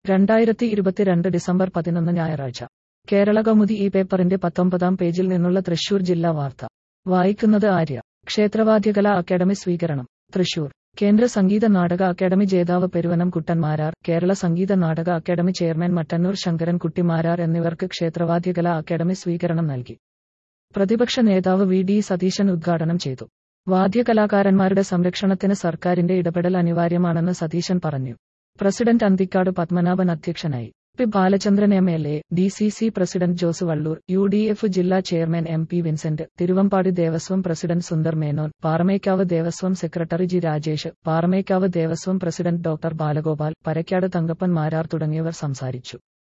രണ്ടായിരത്തി ഇരുപത്തിരണ്ട് ഡിസംബർ പതിനൊന്ന് ഞായറാഴ്ച കേരള കൗമുദി ഈ പേപ്പറിന്റെ പത്തൊമ്പതാം പേജിൽ നിന്നുള്ള തൃശൂർ ജില്ലാ വാർത്ത വായിക്കുന്നത് ആര്യ ക്ഷേത്രവാദ്യകലാ അക്കാദമി സ്വീകരണം തൃശൂർ കേന്ദ്ര സംഗീത നാടക അക്കാദമി ജേതാവ് പെരുവനം കുട്ടൻ മാരാർ കേരള സംഗീത നാടക അക്കാദമി ചെയർമാൻ മട്ടന്നൂർ ശങ്കരൻ കുട്ടി മാരാർ എന്നിവർക്ക് ക്ഷേത്രവാദ്യകലാ അക്കാദമി സ്വീകരണം നൽകി പ്രതിപക്ഷ നേതാവ് വി ഡി സതീശൻ ഉദ്ഘാടനം ചെയ്തു വാദ്യകലാകാരന്മാരുടെ സംരക്ഷണത്തിന് സർക്കാരിന്റെ ഇടപെടൽ അനിവാര്യമാണെന്ന് സതീശൻ പറഞ്ഞു പ്രസിഡന്റ് അന്തിക്കാട് പത്മനാഭൻ അധ്യക്ഷനായി P Balachandran M L A D C C president Jose Vallur U D F ജില്ലാ chairman M P Vincent Thiruvambady Devaswom president Sundar Menon Paramekkavu Devaswom secretary G Rajesh Paramekkavu Devaswom president doctor Balagopal Parakkad Thankappan Marar തുടങ്ങിയവർ സംസാരിച്ചു